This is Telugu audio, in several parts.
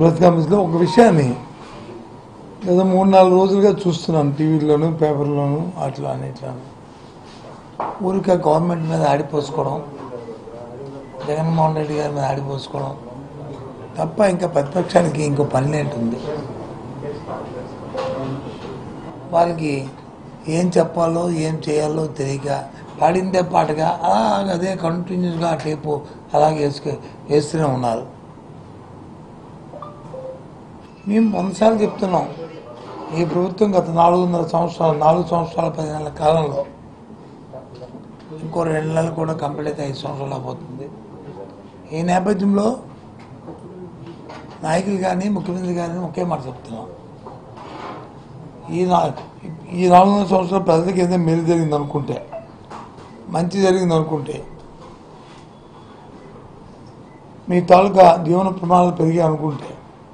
బ్రతికాంబిస్లో ఒక విషయాన్ని గత మూడు నాలుగు రోజులుగా చూస్తున్నాను టీవీలోను పేపర్లోను అట్లా అని ఇట్లాను ఊరికే గవర్నమెంట్ మీద ఆడిపోసుకోవడం జగన్మోహన్ రెడ్డి గారి మీద ఆడిపోసుకోవడం తప్ప ఇంకా ప్రతిపక్షానికి ఇంకో పని ఏంటుంది వాళ్ళకి ఏం చెప్పాలో ఏం చేయాలో తెలియక పాడిందే పాటగా అలాగ అదే కంటిన్యూస్గా ఆ టేపు అలాగే వేసుకు వేస్తూనే ఉన్నారు మేము వందసార్లు చెప్తున్నాం ఈ ప్రభుత్వం గత నాలుగున్నర సంవత్సరాలు నాలుగు సంవత్సరాల పది నెలల కాలంలో ఇంకో రెండు నెలలు కూడా కంప్లీట్ అయితే ఐదు సంవత్సరాలు అయిపోతుంది ఈ నేపథ్యంలో నాయకులు కానీ ముఖ్యమంత్రి కానీ ఒకే మాట చెప్తున్నాం ఈ నా ఈ నాలుగున్నర సంవత్సరాలు ప్రజలకు ఏదైనా మేలు జరిగింది అనుకుంటే మంచి జరిగింది అనుకుంటే మీ తాలూకా జీవన ప్రమాణాలు పెరిగాయి అనుకుంటే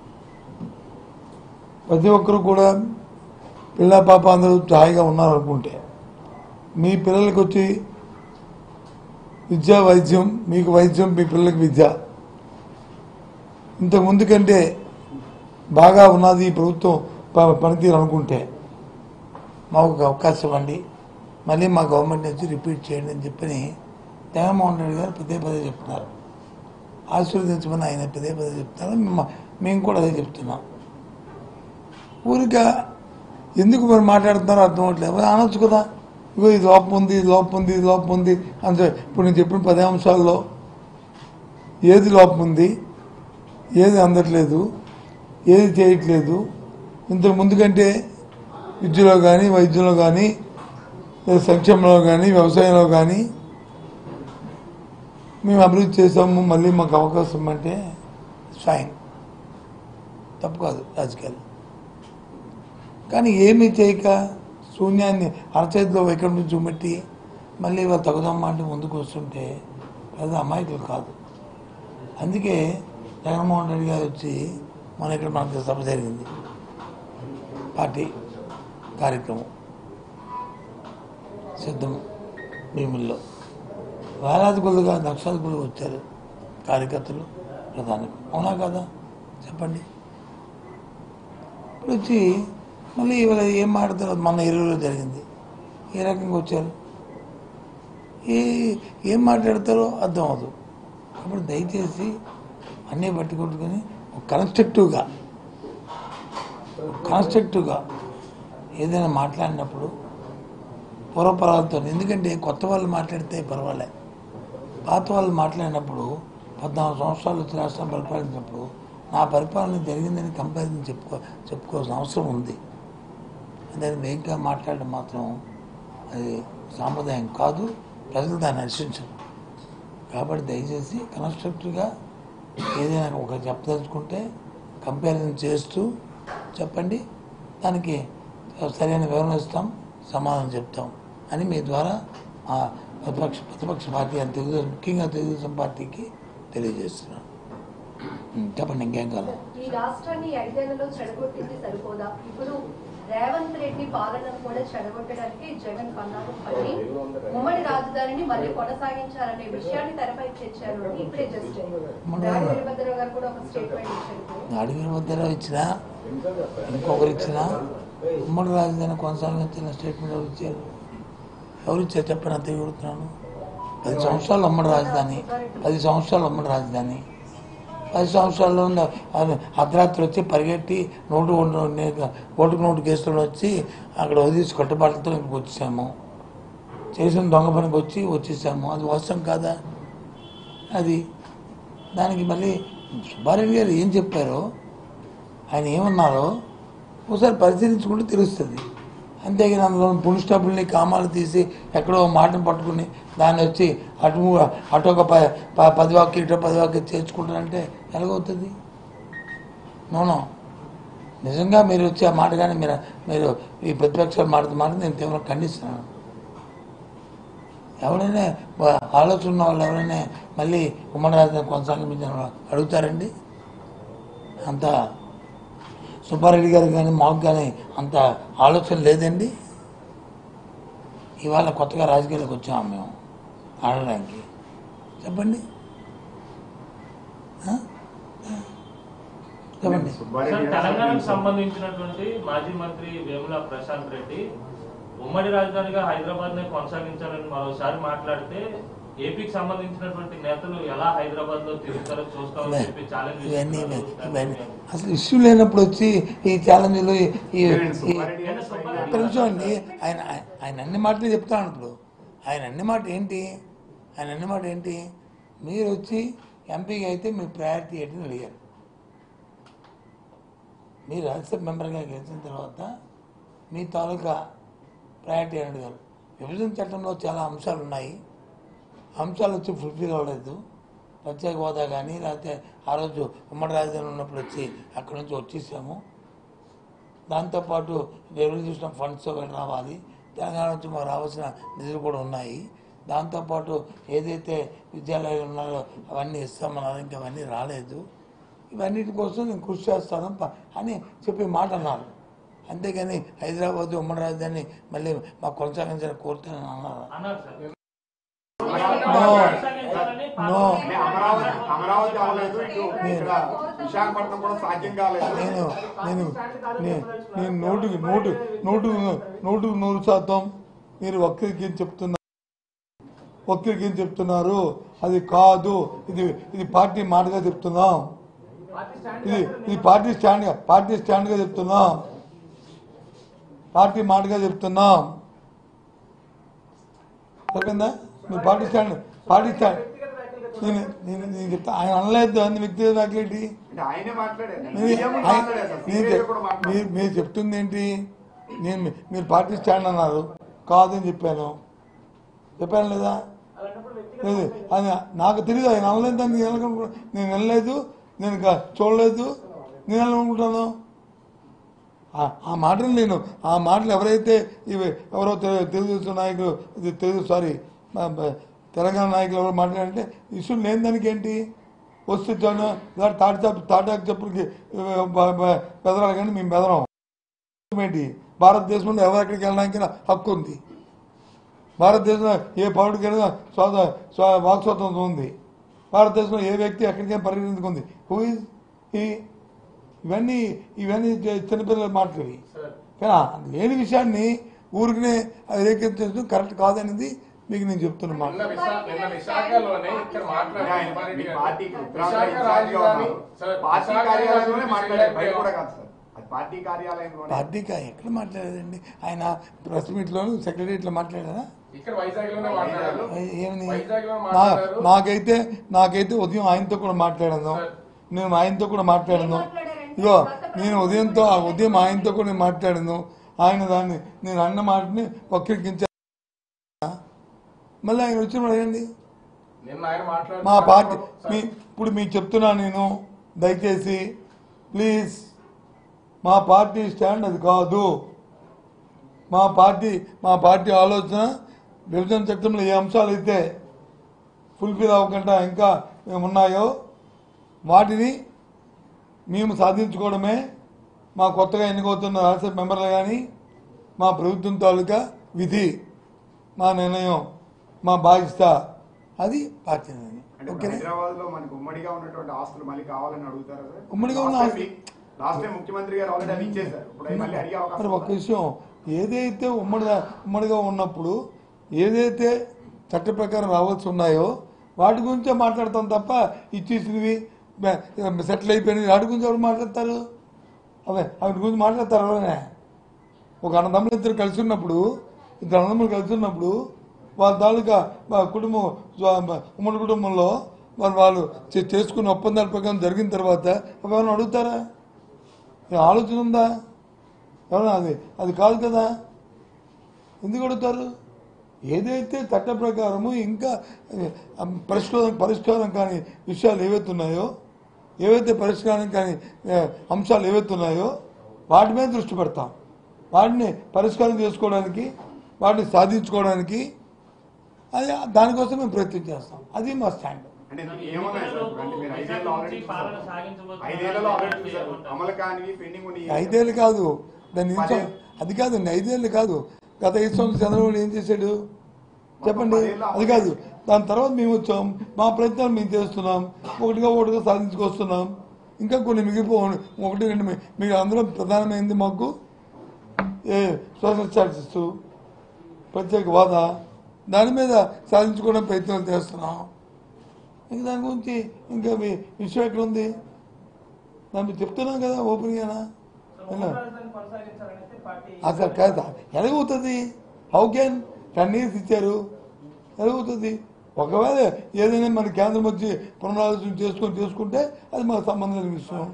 ప్రతి ఒక్కరు కూడా పిల్ల పాప అందరూ హాయిగా ఉన్నారనుకుంటే మీ పిల్లలకి వచ్చి విద్య వైద్యం మీకు వైద్యం మీ పిల్లలకి విద్య ఇంతకు ముందు కంటే బాగా ఉన్నది ఈ ప్రభుత్వం ప- పనితీరు అనుకుంటే మాకు ఒక అవకాశం ఇవ్వండి మళ్ళీ మా గవర్నమెంట్ నుంచి రిపీట్ చేయండి అని చెప్పని జగన్మోహన్ రెడ్డి గారు పదే పదే చెప్తున్నారు ఆశీర్వదించమని ఆయన పదే పదే చెప్తున్నారు మేము- మేము కూడా అదే చెప్తున్నాం ఊరిక ఎందుకు మరి మాట్లాడుతున్నారో అర్థం అవట్లేదు మరి అనొచ్చు కదా ఇగో ఇది లోపం ఉంది ఇది లోపం ఉంది ఇది లోపం ఉంది అంటే ఇప్పుడు నేను చెప్పిన పది అంశాల్లో ఏది లోపం ఉంది ఏది అందట్లేదు ఏది చేయట్లేదు ఇంతకు ముందు కంటే విద్యలో కానీ వైద్యంలో కానీ లేదా సంక్షేమంలో కానీ వ్యవసాయంలో కానీ మేము అభివృద్ధి చేసాము మళ్ళీ మాకు అవకాశం అంటే ఫైన్ తప్పు కాదు రాజకీయాలు కానీ ఏమీ చేయక శూన్యాన్ని అరచేతిలో వైకుంఠం చూపెట్టి మళ్ళీ వాళ్ళు తగుదమ్మా అంటే ముందుకు వస్తుంటే పెద్ద అమాయకులు కాదు అందుకే జగన్మోహన్ రెడ్డి గారు వచ్చి మన ఇక్కడ మనకి సభ జరిగింది పార్టీ కార్యక్రమం సిద్ధం భీముల్లో వేలాది కొలుగా లక్షాది కొలుగా వచ్చారు కార్యకర్తలు ప్రధాని అవునా కదా చెప్పండి ఇప్పుడు వచ్చి మళ్ళీ ఇవాళ ఏం మాట్లాడతారో మన ఇరువులో జరిగింది ఏ రకంగా వచ్చారు ఏ ఏం మాట్లాడతారో అర్థం అవదు కాబట్టి దయచేసి అన్నీ పట్టుకొట్టుకొని ఒక కన్స్ట్రక్టివ్గా కన్స్ట్రక్టివ్గా ఏదైనా మాట్లాడినప్పుడు పూర్వపరాలతో ఎందుకంటే కొత్త వాళ్ళు మాట్లాడితే పర్వాలే పాత వాళ్ళు మాట్లాడినప్పుడు పద్నాలుగు సంవత్సరాలు వచ్చి రాష్ట్రం పరిపాలించినప్పుడు నా పరిపాలన జరిగిందని కంపారిజన్ చెప్పుకో చెప్పుకోవాల్సిన అవసరం ఉంది దాన్ని వేగంగా మాట్లాడడం మాత్రం అది సాంప్రదాయం కాదు ప్రజలు దాన్ని హర్షించరు కాబట్టి దయచేసి కన్స్ట్రక్టివ్గా ఏదైనా ఒక చెప్పదలుచుకుంటే కంపారిజన్ చేస్తూ చెప్పండి దానికి సరైన వివరణ ఇస్తాం సమాధానం చెప్తాం అని మీ ద్వారా ఆ ప్రతిపక్ష ప్రతిపక్ష పార్టీ అని తెలుగుదేశం ముఖ్యంగా తెలుగుదేశం పార్టీకి తెలియజేస్తున్నాను ఉం, చెప్పండి ఇంకేం కాదు ఈ రాష్ట్రాన్ని ఐదేళ్లలో చెడగొట్టింది సరిపోదా ఇప్పుడు రేవంత్ రెడ్డి పాలనను కూడా చెడగొట్టడానికి జగన్ పన్నాలు పట్టి ఉమ్మడి రాజధానిని మళ్ళీ కొనసాగించాలనే విషయాన్ని తెరపై తెచ్చారు అని ఇప్పుడే జస్ట్ దాడి వీరభద్రరావు గారు కూడా ఒక స్టేట్మెంట్ ఇచ్చారు నాడు వీరభద్రరావు ఇచ్చినా ఇంకొకరు ఇచ్చినా ఉమ్మడి రాజధాని కొనసాగించిన స్టేట్మెంట్ ఎవరు ఇచ్చారు ఎవరు ఇచ్చారు చెప్పండి అంత అడుగుతున్నాను పది సంవత్సరాలు ఉమ్మడి రాజధాని పది సంవత్సరాలు ఉమ్మడి రాజధాని పది సంవత్సరాల్లో ఉన్న అర్ధ- అర్ధరాత్రి వచ్చి పరిగెట్టి నోటు ఓటు- నే- ఓటుకు నోటు కేసులు వచ్చి అక్కడ వదిలేసి కట్టుబాట్లతో ఇక్కడికి వచ్చేసాము చేసిన దొంగ పనికి వచ్చి వచ్చేసాము అది వాస్తవం కాదా అది దానికి మళ్ళీ సుబ్బారెడ్డి గారు ఏం చెప్పారో ఆయన ఏమన్నారో ఒకసారి పరిశీలించుకుంటే తెలుస్తుంది అంతేగాని అందులో పులి స్టాపుల్ని కామాలు తీసి ఎక్కడో మాటను పట్టుకుని దాన్ని వచ్చి అటు అటు ఒక ప- ప- పది వాక్య ఇటు పది వాక్య చేర్చుకుంటారంటే ఎలాగవుతుంది నోనో నిజంగా మీరు వచ్చి ఆ మాట కానీ మీరు మీరు ఈ ప్రతిపక్షాలు మాట మాట నేను తీవ్రంగా ఖండిస్తున్నాను ఎవరైనా వా- ఆలోచన ఉన్న వాళ్ళు ఎవరైనా మళ్ళీ ఉమ్మడి రాజధాని కొనసాగించిన వాళ్ళు అడుగుతారండి అంత సుబ్బారెడ్డి గారు కానీ మాకు కానీ అంత ఆలోచన లేదండి ఇవాళ కొత్తగా రాజకీయాలకు వచ్చాము మేము ఆడడానికి చెప్పండి ఆ? చెప్పండి సార్ తెలంగాణకు సంబంధించినటువంటి మాజీ మంత్రి వేముల ప్రశాంత్ రెడ్డి ఉమ్మడి రాజధానిగా హైదరాబాద్ నే కొనసాగించాలని మరోసారి మాట్లాడితే ఏపీకి సంబంధించినటువంటి నేతలు ఎలా హైదరాబాద్ లో తిరుగుతారో చూస్తామని చెప్పి ఛాలెంజ్ ఇవన్నీ ఇవన్నీ అసలు ఇష్యూ లేనప్పుడు వచ్చి ఈ ఛాలెంజ్లు ఈ ఈ- ఈ- ఒక్క నిమిషం అండి ఆయన ఆయన- ఆయన అన్ని మాటలు చెప్తాను ఇప్పుడు ఆయన అన్ని మాట ఏంటి ఆయన అన్ని మాట ఏంటి మీరు వచ్చి ఎంపీగా అయితే మీ ప్రయారిటీ ఏంటని అడిగారు మీరు రాజ్యసభ మెంబర్గా గెలిచిన తర్వాత మీ తాలూకా ప్రయారిటీ అని అడిగారు విభజన చట్టంలో చాలా అంశాలు ఉన్నాయి అంశాలు వచ్చి ఫుల్ఫిల్ అవ్వలేదు ప్రత్యేక హోదా కానీ లేకపోతే ఆ రోజు ఉమ్మడి రాజధాని ఉన్నప్పుడు వచ్చి అక్కడి నుంచి వచ్చేసాము దాంతోపాటు రెవల్యూషన్ ఫండ్స్ ఒకటి రావాలి తెలంగాణ నుంచి మాకు రావాల్సిన నిధులు కూడా ఉన్నాయి దాంతోపాటు ఏదైతే విద్యాలయాలు ఉన్నాయో అవన్నీ ఇస్తామన్నారు ఇంకా అవన్నీ రాలేదు ఇవన్నిటి కోసం నేను కృషి చేస్తాను ప- అని చెప్పి మాట అన్నారు అంతేగాని హైదరాబాద్ ఉమ్మడి రాజధాని మళ్ళీ మాకు కొనసాగించాలని కోరుతానని అన్నారు అన్నారు సార్ No. కొనసాగించాలని No. అంటే అమరావతి అమరావతి అవ్వలేదు ఇటు ఇక్కడ విశాఖపట్నం కూడా సాధ్యం కాలేదు నేను నేను నే- నేను నూటికి నూటి నూటు నూటికి నూరు శాతం మీరు ఒక్కరికి ఏం చెప్తున్నారు ఒక్కరికి ఏం చెప్తున్నారు అది కాదు ఇది ఇది పార్టీ మాటగా చెప్తున్నాం ఇది ఇది పార్టీ స్టాండ్ పార్టీ స్టాండ్ గా చెప్తున్నాం పార్టీ మాటగా చెప్తున్నాం చెప్పిందా మీ పార్టీ స్టాండ్ పార్టీ స్టాండ్ నేను నేను నేను చెప్తా ఆయన అనలేదు అన్ని వ్యక్తిగత వ్యాఖ్యలేంటి అంటే ఆయనే మాట్లాడారు నేను- మీడియా కూడా ఆయన- మాట్లాడారు సార్. నేను మీడియా చెప్- కూడా మాట్లాడారు. మీరు మీరు చెప్తుంది ఏంటి నేను మీ- మీరు పార్టీ స్టాండ్ అన్నారు కాదని చెప్పాను చెప్పాను లేదా లేదు అది నాకు తెలియదు ఆయన అనలేదు అని నేను అనుకుంటున్నా. నేను వెళ్ళలేదు నేను ఇంకా చూడలేదు నేను ఎలా అనుకుంటాను ఆ- ఆ మాటలు నేను ఆ మాటలు ఎవరైతే ఇవి ఎవరో తెలు- తెలుగుదేశం నాయకులు ఇది తెలుగు సారీ మ- మ- తెలంగాణ నాయకులు ఎవరు మాట్లాడంటే ఇష్యూ లేని దానికి ఏంటి వస్తే చాలు ఇలా తాటి చెప్పు తాటాకు చెప్పులకి బెదరాలి కానీ మేము బెదరం ఏంటి భారతదేశంలో ఎవరెక్కడికి వెళ్ళడానికి హక్కు ఉంది భారతదేశంలో ఏ పౌరుడికైనా స్వాత స్వా వాక్ స్వాతంత్రం ఉంది భారతదేశంలో ఏ వ్యక్తి ఎక్కడికైనా పరిగణించుకుంది హూ ఇస్ ఈ ఇవన్నీ ఇవన్నీ చి- చిన్నపిల్లల మాటలు ఇవి. కానీ ఆ లేని విషయాన్ని ఊరికనే రేకెత్తించడం కరెక్ట్ కాదనేది మీకు నేను చెప్తున్నా మాట నిన్న విశా- నిన్న విశాఖలోనే ఇక్కడ అంటే మాట్లాడారు ఆయన సుబ్బారెడ్డి మీ గారు. పార్టీకి ఉత్తరాంధ్ర విశాఖ ఇన్ఛార్జిగా రాజధాని ఉన్నారు. సార్, పార్టీ విశాఖ కార్యాలయంలోనే రాజధాని మాట్లాడారు బయట శ్రీలంక కూడా కాదు సార్ అది పార్టీ కార్యాలయంలోనే పార్టీకి ఎక్కడ మాట్లాడారండి ఆయన ప్రెస్ మీట్లో సెక్రటరీలో మాట్లాడారా ఇక్కడ వైజాగ్ లోనే మాట్లాడారు ఏమని వైజాగ్లో నా- మాట్లాడారు. నాకైతే నాకైతే ఉదయం ఆయనతో కూడా మాట్లాడాను సార్. నేను ఆయనతో కూడా మాట్లాడాను ఏం మాట్లాడారండి? ఇగో గత నేను ఉదయంతో ఆ ఉదయం ఆయనతో కూడా నేను మాట్లాడాను ఆయన దాన్ని నేను అన్న మాటని వక్రీకరించా మళ్ళీ ఆయన వచ్చి అడగండి నిన్న ఆయన మాట్లాడుతూ మా పార్టీ సార్, మీ ఇప్పుడు మీకు చెప్తున్నా నేను దయచేసి ప్లీజ్ మా పార్టీ స్టాండ్ అది కాదు మా పార్టీ మా పార్టీ ఆలోచన విభజన చట్టంలో ఏ అంశాలు అయితే ఫుల్ఫిల్ అవ్వకుండా ఇంకా ఉన్నాయో వాటిని మేము సాధించుకోవడమే మా కొత్తగా ఎన్నికవుతున్న రాజ్యసభ మెంబర్లు కానీ మా ప్రభుత్వం తాలూకా విధి మా నిర్ణయం మా బాధ్యత అది పార్టీ నిర్ణయం అంటే ఓకేనా హైదరాబాద్ లో మనకు ఉమ్మడిగా ఉన్నటువంటి ఆస్తులు మళ్ళీ కావాలని అడుగుతారా సార్ ఉమ్మడిగా ఉన్న లాస్ట్ ఆస్తులు- టైం మీ- లాస్ట్ టైం ముఖ్యమంత్రి గారు ఆల్రెడీ అవి ఇచ్చేశారు ఇప్పుడు అవి మళ్ళీ అడిగే మరి అవకాశం ఒక విషయం ఏదైతే ఉమ్మడిగా ఉమ్మడిగా ఉన్నప్పుడు ఏదైతే చట్ట ప్రకారం రావాల్సి ఉన్నాయో వాటి గురించే మాట్లాడతాం తప్ప ఇచ్చేసినవి సెటిల్ అయిపోయినవి వాటి గురించి ఎవరు మాట్లాడతారు అవే వాటి గురించి మాట్లాడతారు ఎవరైనా ఒక అన్నదమ్ములు ఇద్దరు కలిసి ఉన్నప్పుడు ఇద్దరు అన్నదమ్ములు కలిసి ఉన్నప్పుడు వాళ్ళ తాలూకా మా కుటుంబం స్వ- మా ఉమ్మడి కుటుంబంలో మరి వాళ్ళు చే- చేసుకున్న ఒప్పందాల ప్రకారం జరిగిన తర్వాత అవి ఏమైనా అడుగుతారా ఏ ఆలోచన ఉందా ఎవరన్నా అది అది కాదు కదా ఎందుకు అడుగుతారు ఏదైతే చట్ట ప్రకారము ఇంకా ఆ, పరిష్కారం పరిష్కారం కాని విషయాలు ఏవైతే ఉన్నాయో ఏవైతే పరిష్కారం కాని ఆ, అంశాలు ఏవైతే ఉన్నాయో వాటి మీద దృష్టి పెడతాం వాటిని పరిష్కారం చేసుకోవడానికి వాటిని సాధించుకోవడానికి అది దానికోసం మేము ప్రయత్నం చేస్తాం అది మా స్టాండ్ అంటే ఏమన్నాయి సార్ ఇప్పుడు? అంటే మీరు ఐదేళ్ళు ఆల్రెడీ పాలన చూసారు. సాగించబోతున్నారు. ఐదేళ్లలో ఆల్రెడీ చూసారు అమలు కానివి పెండింగ్ ఉన్నాయి ఐదేళ్ళు కాదు దాని నుంచి పదే- అది కాదండి ఐదేళ్ళు కాదు గత ఐదు సంవత్సరాలు చంద్రబాబు ఏం చేశాడు చెప్పండి పదేళ్ళు అది కాదు దాని తర్వాత మేము వచ్చాం మా ప్రయత్నాలు మేము చేస్తున్నాం ఒకటిగా ఒకటిగా సాధించుకొస్తున్నాం ఇంకా కొన్ని మిగిలిపో ఒకటి రెండు మి- మీకు అందులో ప్రధానమైంది మాకు ఏ సోషల్ స్టాటస్ ప్రత్యేక హోదా దాని మీద సాధించుకోవడం ప్రయత్నం చేస్తున్నాం ఇంక దాని గురించి ఇంకా మీ విషయం ఎక్కడ ఉంది దాన్ని చెప్తున్నాం కదా ఓపెన్గానా అసలు కాదు ఎలాగవుతుంది హౌ క్యాన్ టెన్ ఇయర్స్ ఇచ్చారు ఎలాగవుతుంది ఒకవేళ ఏదైనా మన కేంద్రం వచ్చి పునరాలోచన చేసుకొని చేసుకుంటే అది మాకు సంబంధం లేని విషయం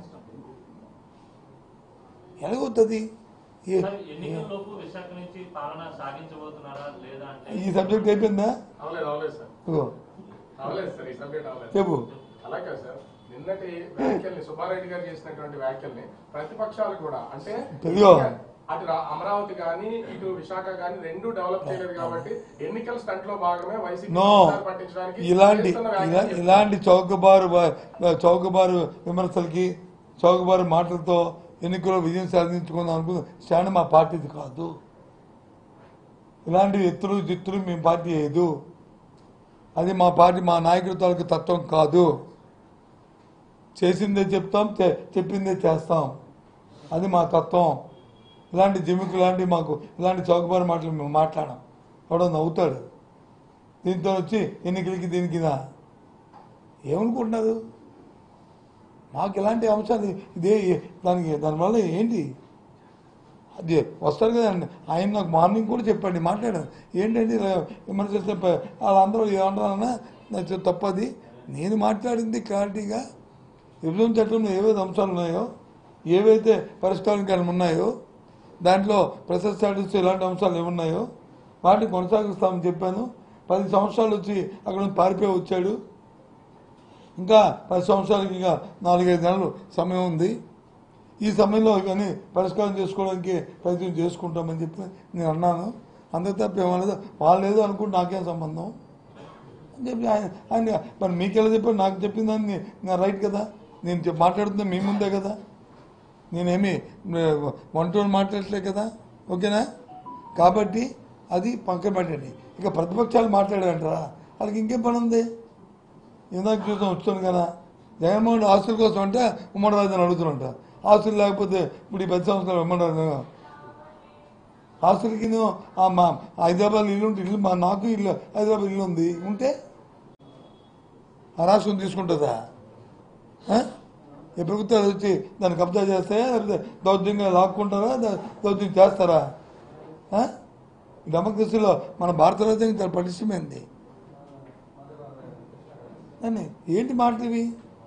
ఎలాగవుతుంది ఏ- సార్, ఎన్నికల లోపు విశాఖ నుంచి పాలన సాగించబోతున్నారా లేదా అంటే ఈ సబ్జెక్ట్ అయిపోయిందా అవలేదు అవలేదు సార్ ఇదిగో, అవలేదు సార్ ఈ సబ్జెక్ట్ అవలేదు చెప్పు అలాగే సార్ నిన్నటి వ్యాఖ్యల్ని సుబ్బారెడ్డి గారు చేసినటువంటి వ్యాఖ్యల్ని ప్రతిపక్షాలు కూడా అంటే తెలియో. అటు రా- అమరావతి కానీ ఇటు విశాఖ కానీ రెండు డెవలప్ చేయలేదు కాబట్టి ఎన్నికల స్టంట్ లో భాగమే వైసీపీ నో అధికారం పట్టించడానికి ఇలాంటి చేస్తున్న ఇలా- వ్యాఖ్యలు ఇలాంటి చౌకబారు వా- చౌకబారు విమర్శలకి చౌకబారు మాటలతో ఎన్నికల్లో విజయం సాధించుకుందాం అనుకున్న స్టాండ్ మా పార్టీది కాదు ఇలాంటి ఎత్తులు జిత్తులు మీ పార్టీ లేదు అది మా పార్టీ మా నాయకుల తాలూకు తత్వం కాదు చేసిందే చెప్తాం చే- చెప్పిందే చేస్తాం అది మా తత్వం ఇలాంటి జిమ్మికి ఇలాంటి మాకు ఇలాంటి చౌకబారు మాటలు మేము మాట్లాడాం ఎవడో నవ్వుతాడు దీంతో వచ్చి ఎన్నికలకి దీనికి ఇదా ఏమనుకుంటున్నారు మాకు ఇలాంటి అంశాలు ఇదే దానికి దానివల్ల ఏంటి అది వస్తారు కదండి ఆయన నాకు మార్నింగ్ కూడా చెప్పండి మాట్లాడాను ఏంటండి ఇలా విమర్శిస్తే ప- వాళ్ళందరూ ఏమంటారన్నా నాకు తప్పది నేను మాట్లాడింది క్లారిటీగా విభజన చట్టంలో ఏవైతే అంశాలు ఉన్నాయో ఏవైతే పరిష్కారం ఉన్నాయో దాంట్లో ప్రశస్త స్టాటస్ ఇలాంటి అంశాలు ఏమున్నాయో వాటిని కొనసాగిస్తామని చెప్పాను పది సంవత్సరాలు వచ్చి అక్కడ నుంచి పారిపోయి వచ్చాడు ఇంకా పది సంవత్సరాలకి ఇంకా నాలుగైదు నెలలు సమయం ఉంది ఈ సమయంలో ఇవన్నీ పరిష్కారం చేసుకోవడానికి ప్రయత్నం చేసుకుంటామని చెప్పి నేను అన్నాను అంతే తప్ప ఏమన్నది వాళ్ళు ఏదో అనుకుంటే నాకేం సంబంధం అని చెప్పి ఆయన ఆయన మరి మీకు ఎలా చెప్పారు నాకు చెప్పిన దాన్ని నా రైట్ కదా నేను చెప్- మాట్లాడుతున్నా మీ ముందే కదా నేనేమి వన్ టూ మాట్లాడట్లే కదా ఓకేనా కాబట్టి అది పక్కన పెట్టండి ఇక ప్రతిపక్షాలు మాట్లాడారంటారా వాళ్ళకి ఇంకేం పని ఉంది ఇందాక చూసాం వస్తుంది కదా జగన్మోహన్ ఆస్తుల కోసం అంటే ఉమ్మడి రాజధాని అడుగుతున్నట్ట ఆస్తులు లేకపోతే ఇప్పుడు ఈ పది సంవత్సరాలు ఉమ్మడి రాజధాని ఆస్తులకి మా హైదరాబాద్ ఇల్లు ఉంటే ఇల్లు మా నాకు ఇల్లు హైదరాబాద్ ఇల్లు ఉంది ఉంటే ఆ రాష్ట్రం తీసుకుంటుందా ఆ? ఈ ప్రభుత్వాలు వచ్చి దాన్ని కబ్జా చేస్తాయా లేకపోతే దౌర్జన్యంగా లాక్కుంటారా దా- దౌర్జన్యం చేస్తారా ఆ? డెమోక్రసీలో మన భారత రాజ్యాంగం చాలా పటిష్టమైంది అని ఏంటి మాటలు ఇవి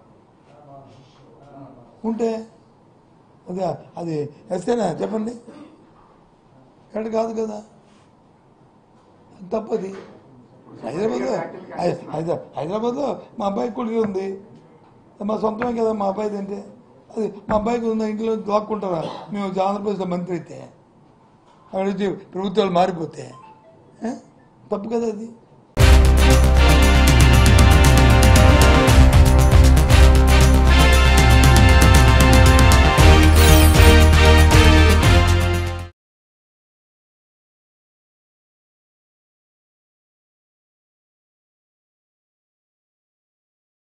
ఉంటే అది అది ఎస్తేనా చెప్పండి కరెక్ట్ కాదు కదా అది తప్పది హైదరాబాద్లో హై- హైదరా హైదరాబాద్లో మా అబ్బాయికి కూడా ఇల్లు ఉంది అది మా సొంతమే కదా మా అబ్బాయిది అంటే అది మా అబ్బాయికి ఉన్న ఇంట్లో దాక్కుంటారా మేము వచ్చి ఆంధ్రప్రదేశ్లో మంత్రి అయితే అక్కడ వచ్చి ప్రభుత్వాలు మారిపోతే ఏ? తప్పు కదా అది